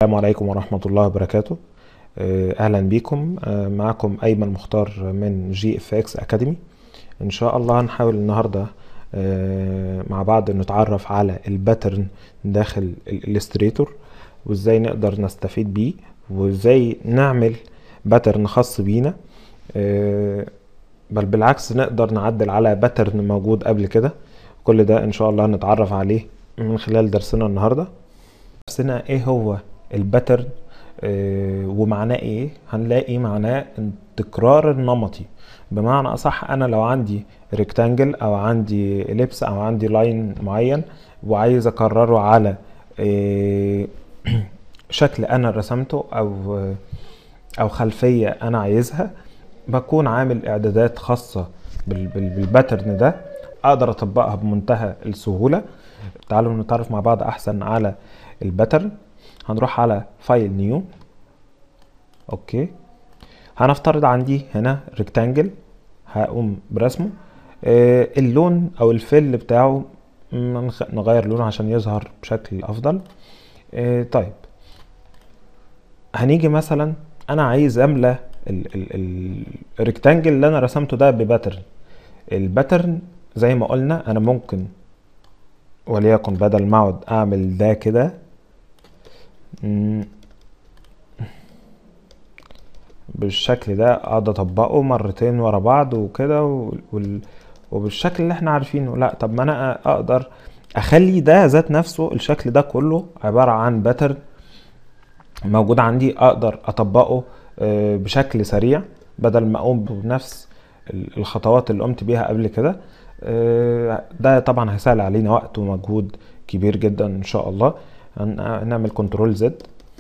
السلام عليكم ورحمة الله وبركاته آه، أهلا بيكم آه، معكم أيمن مختار من جي اف اكس أكاديمي إن شاء الله هنحاول النهاردة آه، مع بعض نتعرف على الباترن داخل الالستريتور وإزاي نقدر نستفيد بيه وإزاي نعمل باترن خاص بينا آه، بل بالعكس نقدر نعدل على باترن موجود قبل كده كل ده إن شاء الله نتعرف عليه من خلال درسنا النهارده نفسنا ايه هو الباترن آه، ومعناه ايه هنلاقي معناه التكرار النمطي بمعنى اصح انا لو عندي ريكتانجل او عندي اليبس او عندي لاين معين وعايز اكرره على آه، شكل انا رسمته او او خلفية انا عايزها بكون عامل اعدادات خاصة بال- بال- بالباترن ده اقدر اطبقها بمنتهى السهولة تعالوا نتعرف مع بعض احسن على الباترن هنروح على فايل نيو اوكي هنفترض عندي هنا ريكتانجل هقوم برسمه آه اللون او الفل بتاعه منخ- نغير لونه عشان يظهر بشكل افضل آه طيب هنيجي مثلا انا عايز املى ال- ال- ال- الريكتانجل اللي انا رسمته ده بباترن الباترن زي ما قلنا انا ممكن وليكن بدل ما اقعد اعمل ده كده مم، بالشكل ده اقعد اطبقه مرتين ورا بعض وكده وال- وال- وبالشكل اللي احنا عارفينه لا طب ما انا اقدر اخلي ده ذات نفسه الشكل ده كله عبارة عن باترن موجود عندي اقدر اطبقه آه، بشكل سريع بدل ما اقوم بنفس ال- الخطوات اللي قمت بيها قبل كده آه، ده طبعا هيسهل علينا وقت ومجهود كبير جدا ان شاء الله هن- هنعمل كنترول زد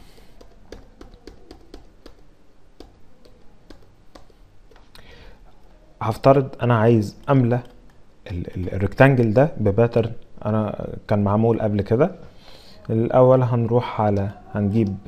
هفترض انا عايز املى ال- ال- الريكتانجل ده بباترن انا كان معمول قبل كده الاول هنروح على هنجيب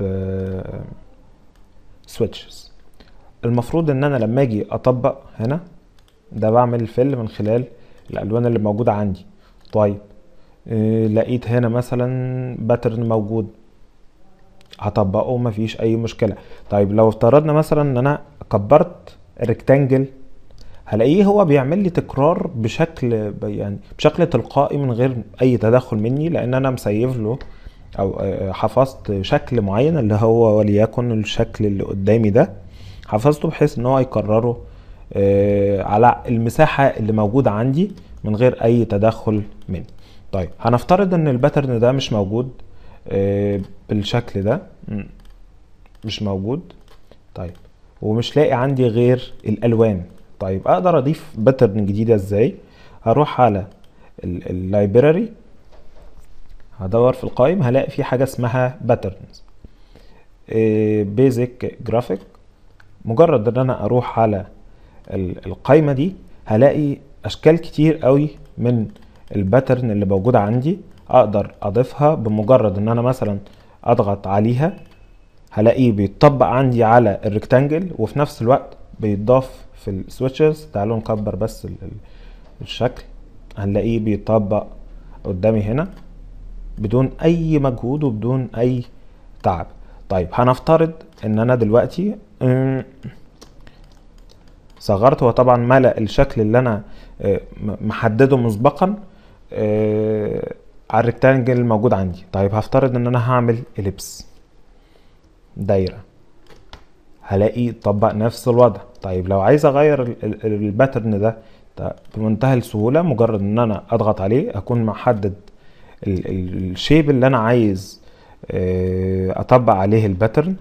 سويتشز المفروض ان انا لما اجي اطبق هنا ده بعمل فيل من خلال الالوان اللي موجوده عندي طيب آه، لقيت هنا مثلا باترن موجود هطبقه مفيش اي مشكله طيب لو افترضنا مثلا ان انا كبرت الريكتانجل هلاقيه هو بيعمل لي تكرار بشكل يعني بشكل تلقائي من غير اي تدخل مني لان انا مسيف له او آه، حفظت شكل معين اللي هو وليكن الشكل اللي قدامي ده حفظته بحيث ان هو يكرره آه، على المساحة اللي موجودة عندي من غير اي تدخل مني طيب هنفترض ان الباترن ده مش موجود آه، بالشكل ده م، مش موجود طيب ومش لاقي عندي غير الالوان طيب اقدر اضيف باترن جديدة ازاي هروح على اللايبراري هدور في القائمة هلاقي في حاجة اسمها باترنز بيزك جرافيك مجرد ان انا اروح على ال- القائمة دي هلاقي اشكال كتير قوي من الباترن اللي موجودة عندي اقدر اضيفها بمجرد ان انا مثلا اضغط عليها هلاقيه بيتطبق عندي على الريكتانجل وفي نفس الوقت بيتضاف في السويتشز تعالوا نكبر بس ال- ال- الشكل هنلاقيه بيتطبق قدامي هنا بدون اي مجهود وبدون اي تعب طيب هنفترض ان انا دلوقتي أم، صغرت هو طبعا ملأ الشكل اللي انا آه، م- محدده مسبقا آه، على الريكتانجل الموجود عندي طيب هفترض ان انا هعمل اليبس دايره هلاقي طبق نفس الوضع طيب لو عايز اغير ال- ال- الباترن ده ط- بمنتهى السهوله مجرد ان انا اضغط عليه اكون محدد ال- ال- الشيب اللي انا عايز آه، اطبق عليه الباترن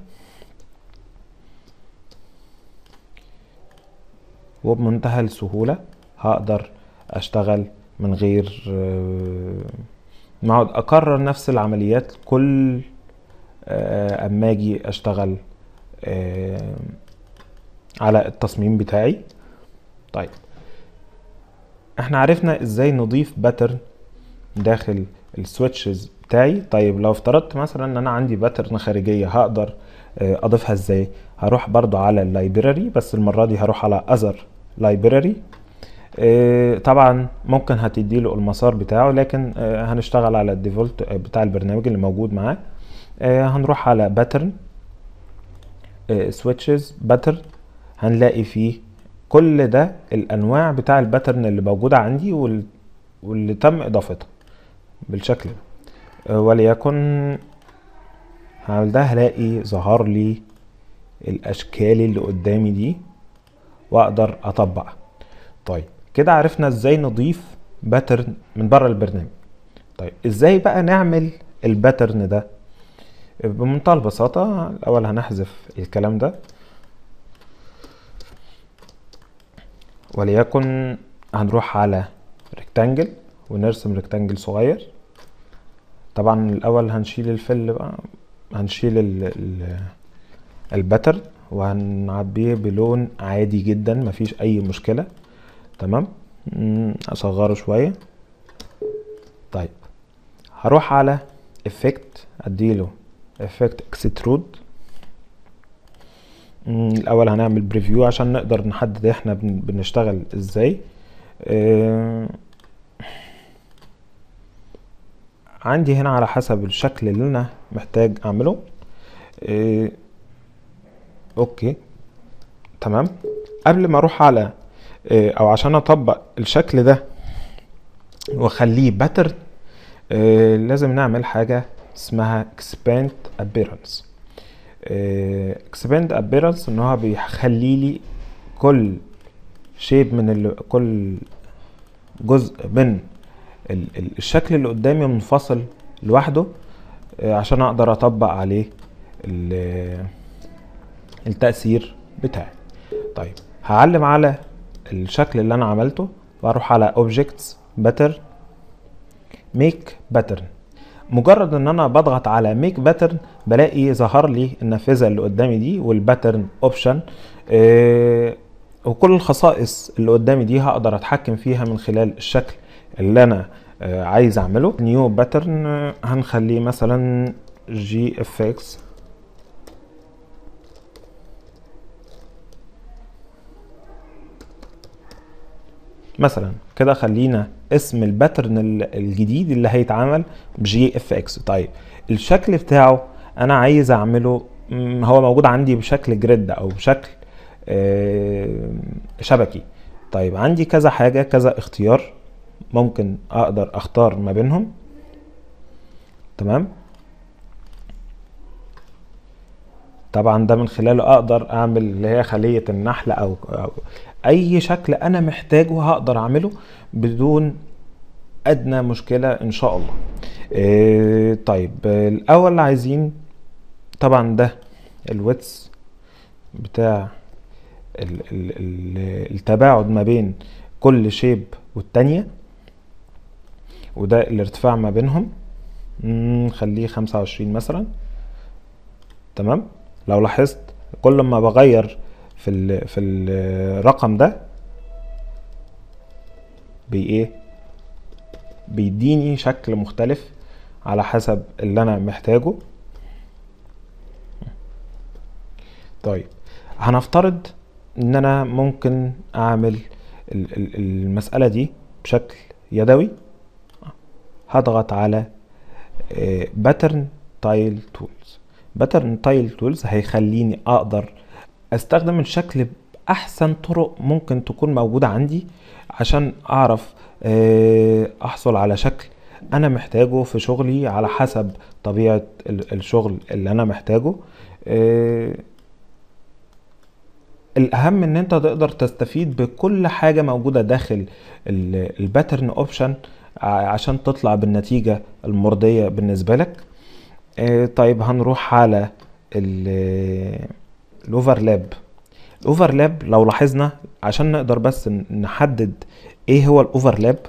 وبمنتهى السهولة هقدر اشتغل من غير آه، ما اقعد اكرر نفس العمليات كل آه، اما اجي اشتغل آه، على التصميم بتاعي طيب احنا عرفنا ازاي نضيف باترن داخل السويتشز بتاعي طيب لو افترضت مثلا ان انا عندي باترن خارجية هقدر آه، اضيفها ازاي هروح برضو على اللايبراري بس المرة دي هروح على اذر لايبراري طبعا ممكن هتديله المسار بتاعه لكن آه، هنشتغل على الديفولت بتاع البرنامج اللي موجود معاه آه هنروح على باترن سويتشز باترن هنلاقي فيه كل ده الانواع بتاع الباترن اللي موجوده عندي وال... واللي تم اضافتها بالشكل ده آه وليكن هعمل ده هلاقي ظهر لي الاشكال اللي قدامي دي واقدر اطبقها طيب كده عرفنا ازاي نضيف باترن من بره البرنامج طيب ازاي بقى نعمل الباترن ده بمنتهى البساطة الأول هنحذف الكلام ده وليكن هنروح على ريكتانجل ونرسم ريكتانجل صغير طبعا الأول هنشيل الفل بقى هنشيل ال ال الباترن وهنعبيه بلون عادي جدا مفيش أي مشكلة تمام أصغره شوية طيب هروح على افكت اديله افكت اكسترود الاول هنعمل بريفيو عشان نقدر نحدد احنا بنشتغل ازاي اه عندي هنا على حسب الشكل اللي انا محتاج اعمله اه اوكي تمام قبل ما اروح على اه او عشان اطبق الشكل ده واخليه باترن آه لازم نعمل حاجة اسمها expand appearance آه expand appearance ان هو بيخلي لي كل شيب من ال... كل جزء من ال... ال... الشكل اللي قدامي منفصل لوحده آه عشان اقدر اطبق عليه ال... التأثير بتاعي طيب هعلم على الشكل اللي انا عملته واروح على objects pattern ميك باترن مجرد ان انا بضغط على ميك باترن بلاقي ظهر لي النافذه اللي قدامي دي والباترن اوبشن إيه وكل الخصائص اللي قدامي دي هقدر اتحكم فيها من خلال الشكل اللي انا آه عايز اعمله نيو باترن آه هنخليه مثلا جي اف اكس مثلا كده خلينا اسم الباترن الجديد اللي هيتعمل بجي اف اكس طيب الشكل بتاعه انا عايز اعمله هو موجود عندي بشكل جريد او بشكل شبكي طيب عندي كذا حاجة كذا اختيار ممكن اقدر اختار ما بينهم تمام طبعا ده من خلاله اقدر اعمل اللي هي خلية النحل او, أو اي شكل انا محتاجه هقدر اعمله بدون ادنى مشكلة ان شاء الله إيه طيب الاول عايزين طبعا ده الويتس بتاع ال ال ال التباعد ما بين كل شيب والتانية وده الارتفاع ما بينهم نخليه خمسة وعشرين مثلا تمام لو لاحظت كل ما بغير في ال في الرقم ده بي ايه بيديني شكل مختلف على حسب اللي انا محتاجه طيب هنفترض ان انا ممكن اعمل المسألة دي بشكل يدوي هضغط على باترن تايل تولز باترن تايل تولز هيخليني اقدر استخدم الشكل باحسن طرق ممكن تكون موجودة عندي عشان اعرف احصل على شكل انا محتاجه في شغلي على حسب طبيعة الشغل اللي انا محتاجه الاهم ان انت تقدر تستفيد بكل حاجة موجودة داخل الباترن اوبشن عشان تطلع بالنتيجة المرضية بالنسبة لك طيب هنروح على الاوفرلاب الاوفرلاب لو لاحظنا عشان نقدر بس نحدد ايه هو الاوفرلاب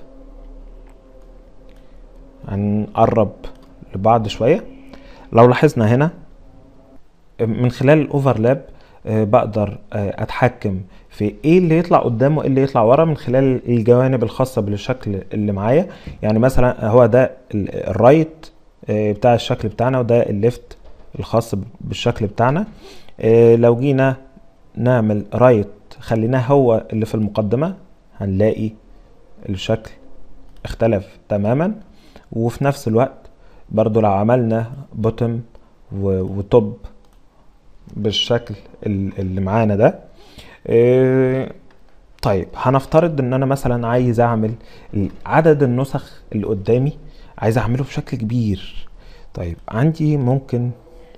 هنقرب لبعض شوية لو لاحظنا هنا من خلال الاوفرلاب بقدر اتحكم في ايه اللي يطلع قدام وايه اللي يطلع ورا من خلال الجوانب الخاصة بالشكل اللي معايا يعني مثلا هو ده الرايت بتاع الشكل بتاعنا وده الليفت الخاص بالشكل بتاعنا لو جينا نعمل رايت خليناه هو اللي في المقدمة هنلاقي الشكل اختلف تماما وفي نفس الوقت برضو لو عملنا بوتم و- وتوب بالشكل ال- اللي معانا ده إيه، طيب هنفترض ان انا مثلا عايز اعمل ال- عدد النسخ اللي قدامي عايز اعمله بشكل كبير طيب عندي ممكن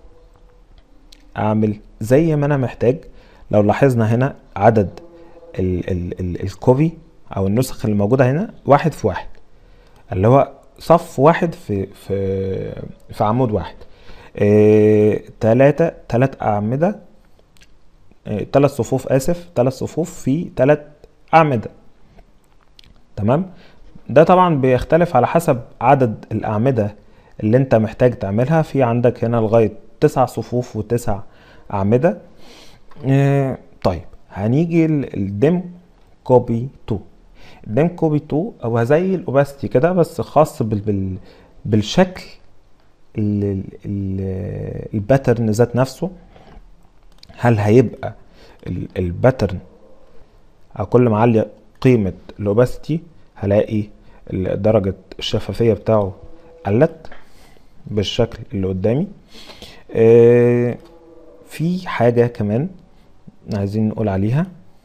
اعمل زي ما انا محتاج لو لاحظنا هنا عدد ال ال ال الكوبي او النسخ اللي موجوده هنا واحد في واحد اللي هو صف واحد في في في عمود واحد إيه تلاتة تلات أعمدة إيه تلات صفوف آسف تلات صفوف في تلات أعمدة تمام ده طبعا بيختلف على حسب عدد الأعمدة اللي انت محتاج تعملها في عندك هنا لغاية تسع صفوف وتسع أعمدة إيه طيب هنيجي الدم كوبي 2 الدم كوبي 2 هو زي الاوباستي كده بس خاص بال بال بالشكل ال- ال- الباترن ذات نفسه هل هيبقى ال- الباترن او كل ما اعلي قيمة الاوباستي هلاقي ال- درجة الشفافية بتاعه قلت بالشكل اللي قدامي آه، في حاجة كمان عايزين نقول عليها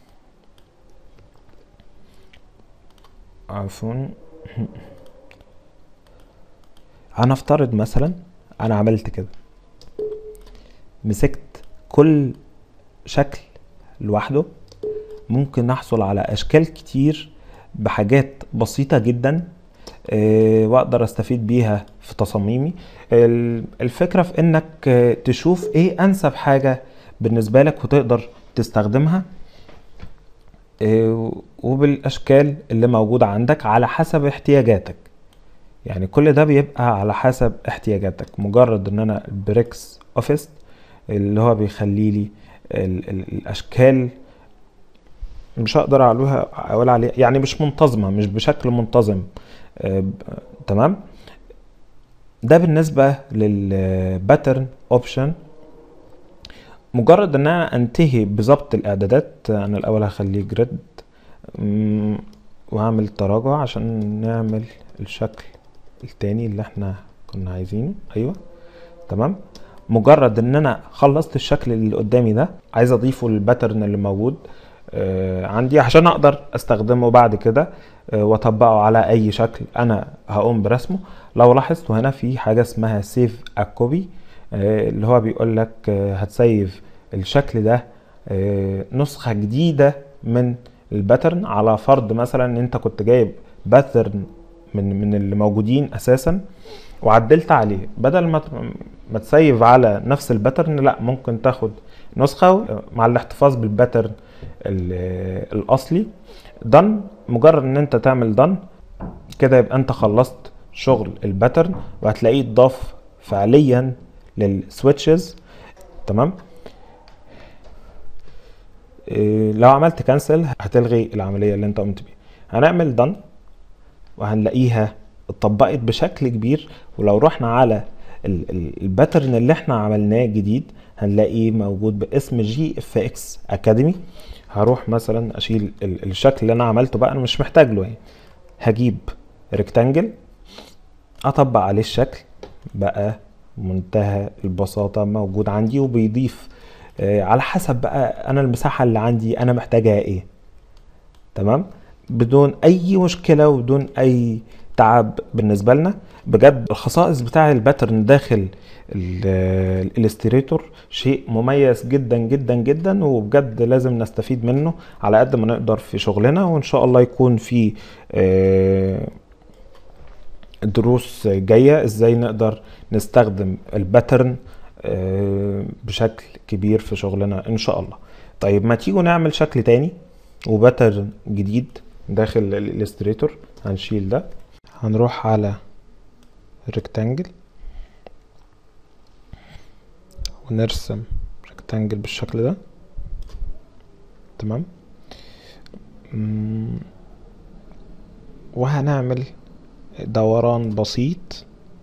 عفوا هنفترض مثلا انا عملت كده مسكت كل شكل لوحده ممكن نحصل على اشكال كتير بحاجات بسيطة جدا آه، واقدر استفيد بيها في تصاميمي ال- الفكرة في انك آه، تشوف ايه انسب حاجة بالنسبة لك وتقدر تستخدمها آه، وبالاشكال اللي موجودة عندك على حسب احتياجاتك يعني كل ده بيبقى على حسب احتياجاتك مجرد ان انا البريكس اوفيس اللي هو بيخلي لي ال ال الاشكال مش هقدر اقولها اقول عليها يعني مش منتظمه مش بشكل منتظم آه، ب- تمام ده بالنسبه للباترن اوبشن مجرد ان انا انتهي بظبط الاعدادات انا الاول هخليه جريد وهعمل تراجع عشان نعمل الشكل التاني اللي احنا كنا عايزينه ايوه تمام مجرد ان انا خلصت الشكل اللي قدامي ده عايز اضيفه للباترن اللي موجود آه عندي عشان اقدر استخدمه بعد كده آه واطبقه على اي شكل انا هقوم برسمه لو لاحظتوا هنا في حاجه اسمها سيف اكوبي آه اللي هو بيقول لك آه هتسيف الشكل ده آه نسخه جديده من الباترن على فرض مثلا ان انت كنت جايب باترن من من اللي موجودين اساسا وعدلت عليه بدل ما ت- ما تسيف على نفس الباترن لا ممكن تاخد نسخة مع الاحتفاظ بالباترن ال- الاصلي دن مجرد ان انت تعمل دن كده يبقى انت خلصت شغل الباترن وهتلاقيه اتضاف فعليا للسويتشز تمام إيه، لو عملت كانسل هتلغي العملية اللي انت قمت بيها هنعمل دن وهنلاقيها اتطبقت بشكل كبير ولو رحنا على ال- ال- الباترن اللي احنا عملناه جديد هنلاقيه موجود باسم جي اف اكس اكاديمي هروح مثلا اشيل ال- الشكل اللي انا عملته بقى انا مش محتاج له يعني هجيب ريكتانجل اطبق عليه الشكل بقى منتهى البساطة موجود عندي وبيضيف آه، على حسب بقى انا المساحة اللي عندي انا محتاجها ايه تمام بدون اي مشكله وبدون اي تعب بالنسبه لنا بجد الخصائص بتاع الباترن داخل الالستريتور شيء مميز جدا جدا جدا وبجد لازم نستفيد منه على قد ما نقدر في شغلنا وان شاء الله يكون في آه، دروس جايه ازاي نقدر نستخدم الباترن آه، بشكل كبير في شغلنا ان شاء الله طيب ما تيجوا نعمل شكل تاني وباترن جديد داخل الالستريتور هنشيل ده هنروح على ريكتانجل ونرسم ريكتانجل بالشكل ده تمام مم. وهنعمل دوران بسيط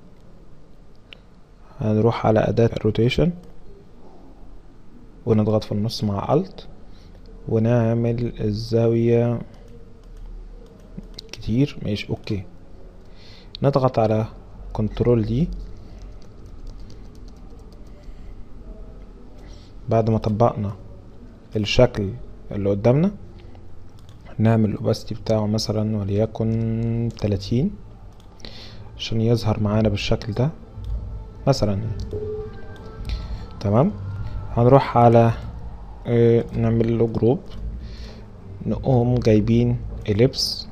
هنروح على أداة روتيشن ونضغط في النص مع Alt ونعمل الزاوية كتير ماشي اوكي نضغط على كنترول دي بعد ما طبقنا الشكل اللي قدامنا نعمل الاوباستي بتاعه مثلا وليكن تلاتين عشان يظهر معانا بالشكل ده مثلا يعني. تمام هنروح على اه نعمل له جروب نقوم جايبين اليبس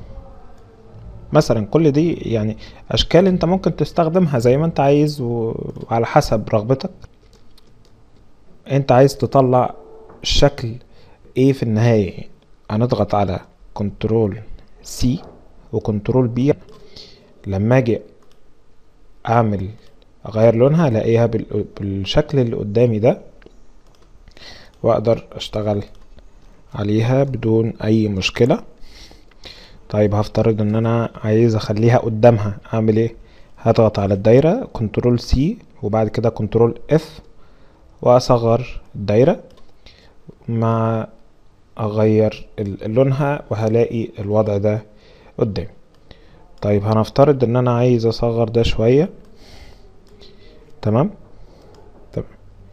مثلا كل دي يعني اشكال انت ممكن تستخدمها زي ما انت عايز وعلى حسب رغبتك انت عايز تطلع الشكل ايه في النهاية هنضغط على كنترول سي وكنترول بي لما اجي اعمل اغير لونها الاقيها بالشكل اللي قدامي ده واقدر اشتغل عليها بدون اي مشكلة طيب هفترض ان انا عايز اخليها قدامها اعمل ايه هضغط على الدايرة كنترول سي وبعد كده كنترول اف واصغر الدايرة مع اغير لونها وهلاقي الوضع ده قدامي طيب هنفترض ان انا عايز اصغر ده شوية تمام تمام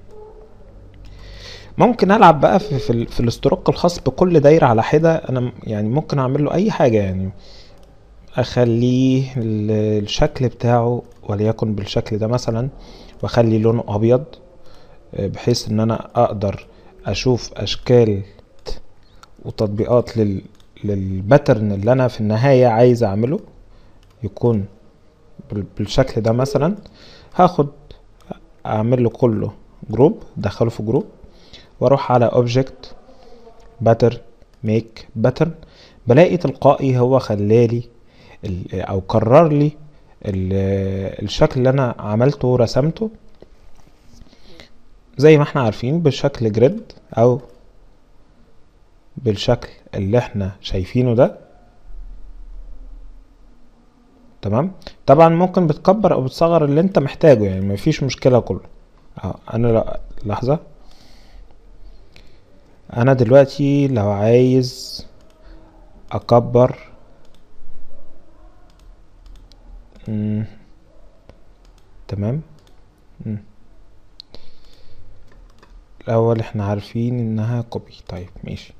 ممكن العب بقى في في, في الاستروك الخاص بكل دايره على حده انا يعني ممكن اعمل له اي حاجه يعني اخليه الشكل بتاعه وليكن بالشكل ده مثلا واخلي لونه ابيض بحيث ان انا اقدر اشوف اشكال وتطبيقات لل للباترن اللي انا في النهايه عايز اعمله يكون بالشكل ده مثلا هاخد اعمل له كله جروب دخله في جروب واروح على اوبجكت باترن ميك باترن بلاقي تلقائي هو خلالي او كرر لي الشكل اللي انا عملته ورسمته زي ما احنا عارفين بالشكل جريد او بالشكل اللي احنا شايفينه ده تمام طبعا ممكن بتكبر او بتصغر اللي انت محتاجه يعني مفيش مشكلة كله اه انا لحظة انا دلوقتي لو عايز اكبر مم. تمام مم. الاول احنا عارفين انها كوبي طيب ماشي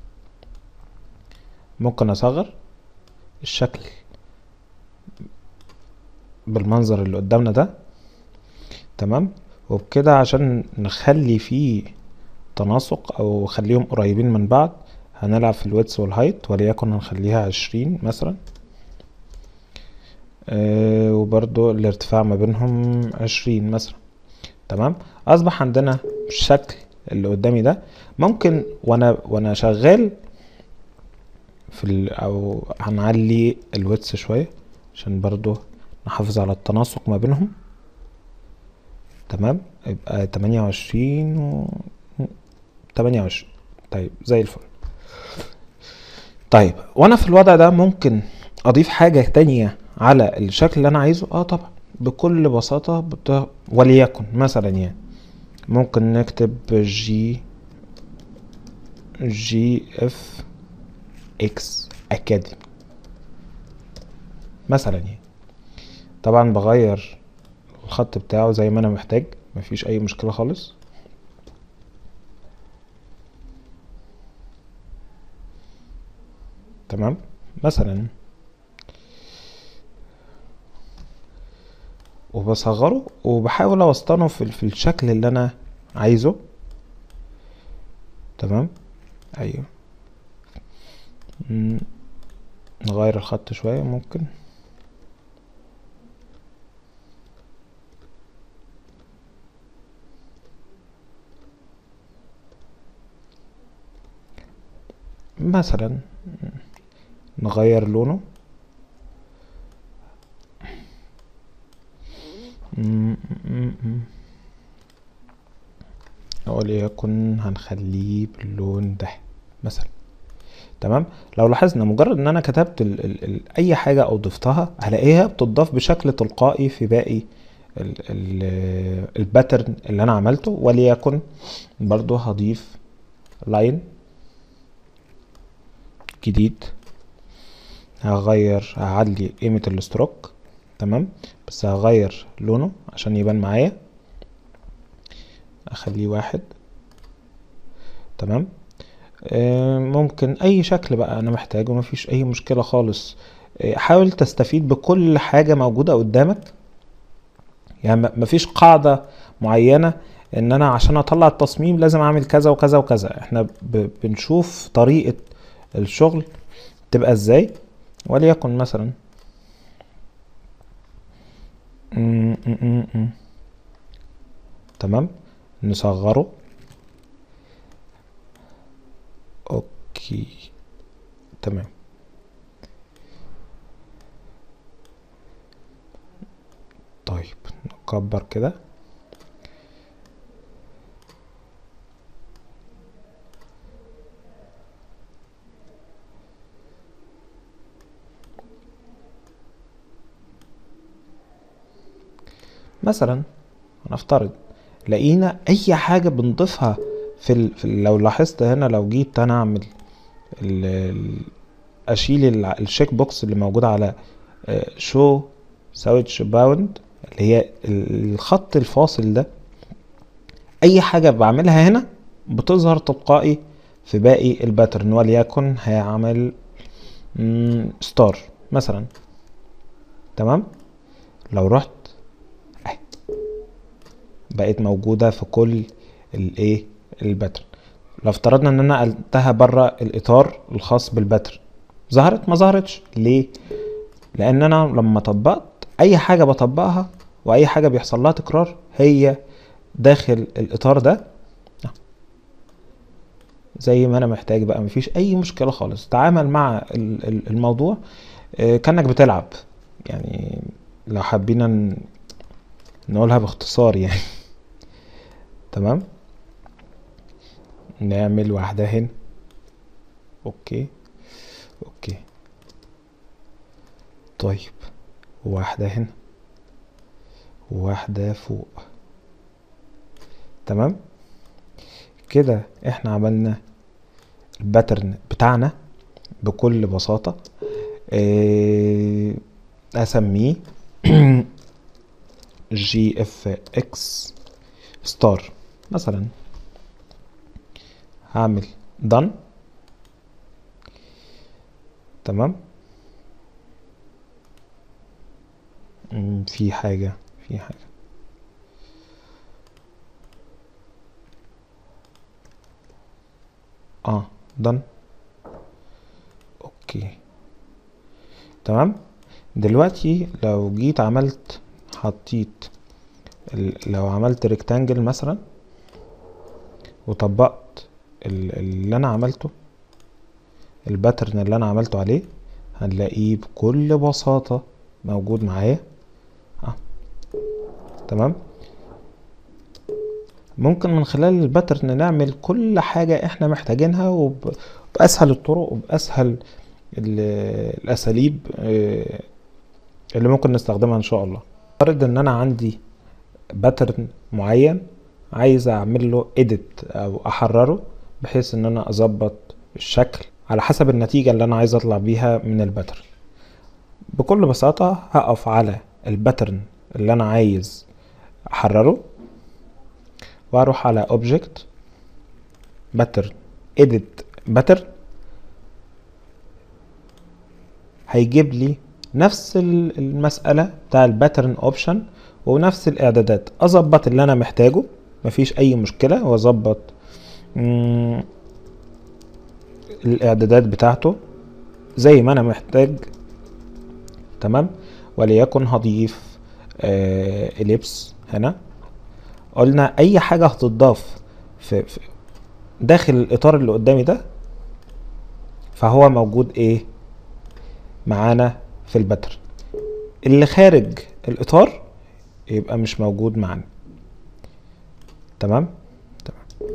ممكن اصغر الشكل بالمنظر اللي قدامنا ده تمام وبكده عشان نخلي فيه تناسق او خليهم قريبين من بعض هنلعب في الويدث والهايت وليكن هنخليها عشرين مثلا آه وبرضو الارتفاع ما بينهم عشرين مثلا تمام اصبح عندنا الشكل اللي قدامي ده ممكن وانا وانا شغال في ال او هنعلي الويدث شويه عشان برضو نحافظ على التناسق ما بينهم تمام يبقى تمانية وعشرين و تمانية وعشرين طيب زي الفل طيب وانا في الوضع ده ممكن اضيف حاجة تانية على الشكل اللي انا عايزه اه طبعا بكل بساطة بت... وليكن مثلا يعني ممكن نكتب جي جي اف اكس اكاديمي مثلا يعني طبعا بغير الخط بتاعه زي ما انا محتاج مفيش اي مشكلة خالص تمام مثلا وبصغره وبحاول اوسطنه في, في الشكل اللي انا عايزه تمام ايوه نغير الخط شوية ممكن مثلا نغير لونه وليكن هنخليه باللون ده مثلا تمام لو لاحظنا مجرد ان انا كتبت ال ال ال اي حاجة او ضفتها هلاقيها بتضاف بشكل تلقائي في باقي الباترن اللي انا عملته وليكن برضو هضيف لاين جديد هغير هعلي قيمة الستروك تمام بس هغير لونه عشان يبان معايا اخليه واحد تمام آه، ممكن اي شكل بقى انا محتاجه مفيش اي مشكلة خالص آه، حاول تستفيد بكل حاجة موجودة قدامك يعني م- مفيش قاعدة معينة ان انا عشان اطلع التصميم لازم اعمل كذا وكذا وكذا احنا ب- بنشوف طريقة الشغل تبقى ازاي وليكن مثلا م- م- م- م. تمام نصغره اوكي تمام طيب نكبر كده مثلا هنفترض لقينا اي حاجة بنضيفها في, ال... في ال... لو لاحظت هنا لو جيت انا اعمل ال... ال... اشيل ال... الشيك بوكس اللي موجود على شو ساويتش باوند اللي هي ال- الخط الفاصل ده اي حاجة بعملها هنا بتظهر تلقائي في باقي الباترن وليكن هيعمل ستار مثلا تمام لو رحت أهي، بقت موجودة في كل الايه الباترن لو افترضنا ان انا قلتها بره الاطار الخاص بالباترن ظهرت ما ظهرتش ليه لان انا لما طبقت اي حاجة بطبقها واي حاجة بيحصل لها تكرار هي داخل الاطار ده زي ما انا محتاج بقى مفيش اي مشكلة خالص تعامل مع ال- ال- الموضوع آه، كأنك بتلعب يعني لو حبينا ن- نقولها باختصار يعني تمام نعمل واحدة هنا اوكي اوكي طيب واحدة هنا واحدة فوق تمام كده احنا عملنا الباترن بتاعنا بكل بساطة آه، اسميه جي اف اكس ستار مثلا هعمل done تمام مم، في حاجة في حاجة اه done اوكي تمام دلوقتي لو جيت عملت حطيت ال- لو عملت ريكتانجل مثلا وطبقت ال- اللي انا عملته الباترن اللي انا عملته عليه هنلاقيه بكل بساطة موجود معايا اه تمام ممكن من خلال الباترن نعمل كل حاجة احنا محتاجينها وب- وبأسهل الطرق وبأسهل ال- الأساليب آه، اللي ممكن نستخدمها إن شاء الله فرض إن أنا عندي باترن معين عايز أعمل له edit أو أحرره بحيث إن أنا أظبط الشكل على حسب النتيجة اللي أنا عايز أطلع بيها من الباترن بكل بساطة هقف على الباترن اللي أنا عايز أحرره واروح على object pattern edit pattern هيجيب لي نفس ال- المسألة بتاع الباترن اوبشن ونفس الاعدادات اظبط اللي انا محتاجه مفيش اي مشكلة واظبط مم، الاعدادات بتاعته زي ما انا محتاج تمام وليكن هضيف آه اليبس هنا قلنا اي حاجة هتضاف في, في داخل الاطار اللي قدامي ده فهو موجود ايه معانا في الباترن اللي خارج الاطار يبقى مش موجود معانا تمام تمام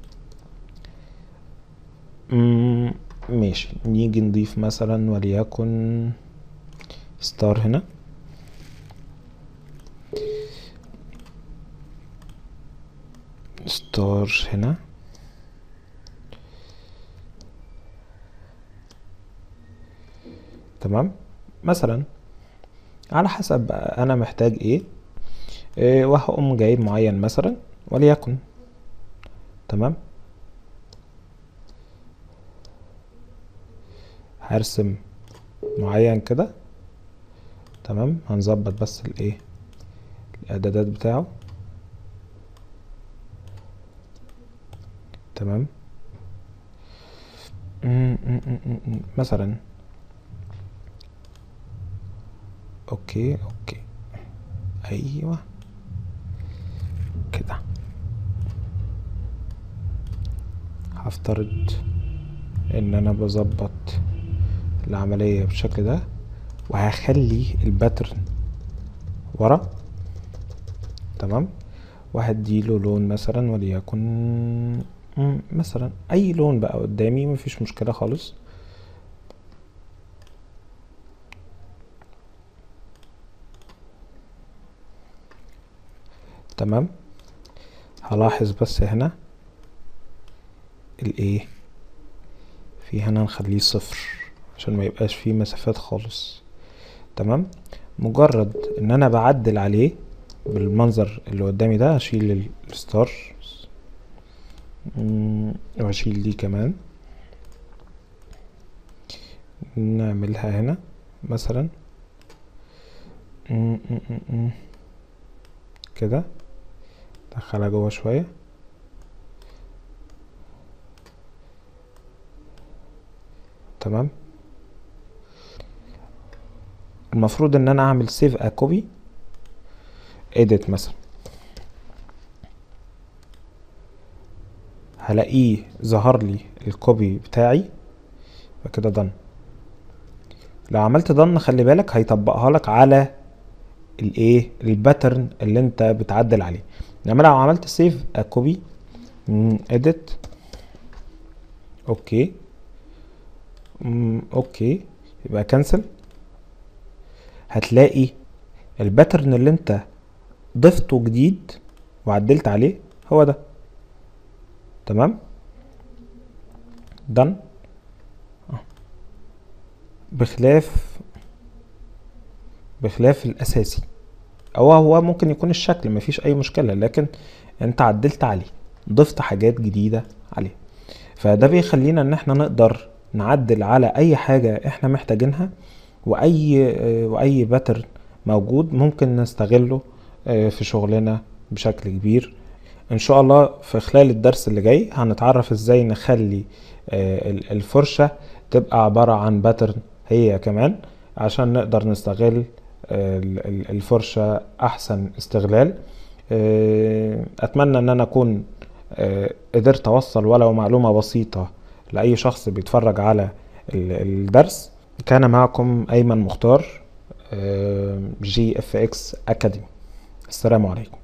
مم، ماشي نيجي نضيف مثلا وليكن ستار هنا ستار هنا تمام مثلا على حسب بقى انا محتاج ايه, إيه وهقوم جايب معين مثلا وليكن تمام هرسم معين كده تمام هنظبط بس الايه الاعدادات بتاعه تمام م- م- م- م- م. مثلا اوكي اوكي ايوه كده هفترض ان انا بظبط العملية بالشكل ده وهخلي الباترن ورا تمام وهديله لون مثلا وليكن مم، مثلا اي لون بقى قدامي مفيش مشكلة خالص تمام هلاحظ بس هنا الايه في هنا نخليه صفر عشان ما يبقاش فيه مسافات خالص تمام مجرد ان انا بعدل عليه بالمنظر اللي قدامي ده هشيل ال- الستار مم، وهشيل دي كمان نعملها هنا مثلا مم، مم، مم، مم. كده دخلها جوه شوية تمام المفروض ان انا اعمل سيف ا كوبي edit مثلا هلاقيه ظهر لي الكوبي بتاعي فكده done لو عملت done خلي بالك هيطبقها لك على الايه الباترن اللي انت بتعدل عليه انما لو عملت سيف ا كوبي edit اوكي مم، اوكي يبقى كنسل هتلاقي الباترن اللي انت ضفته جديد وعدلت عليه هو ده تمام done بخلاف بخلاف الاساسي او هو ممكن يكون الشكل مفيش اي مشكلة لكن انت عدلت عليه ضفت حاجات جديدة عليه فده بيخلينا ان احنا نقدر نعدل على اي حاجة احنا محتاجينها واي واي باترن موجود ممكن نستغله آه، في شغلنا بشكل كبير ان شاء الله في خلال الدرس اللي جاي هنتعرف ازاي نخلي آه، ال- الفرشة تبقى عبارة عن باترن هي كمان عشان نقدر نستغل آه، ال- ال- الفرشة احسن استغلال آه، اتمنى ان انا اكون آه، قدرت اوصل ولو معلومة بسيطة لاي شخص بيتفرج على ال- الدرس كان معكم ايمن مختار جي اف اكس اكاديمي السلام عليكم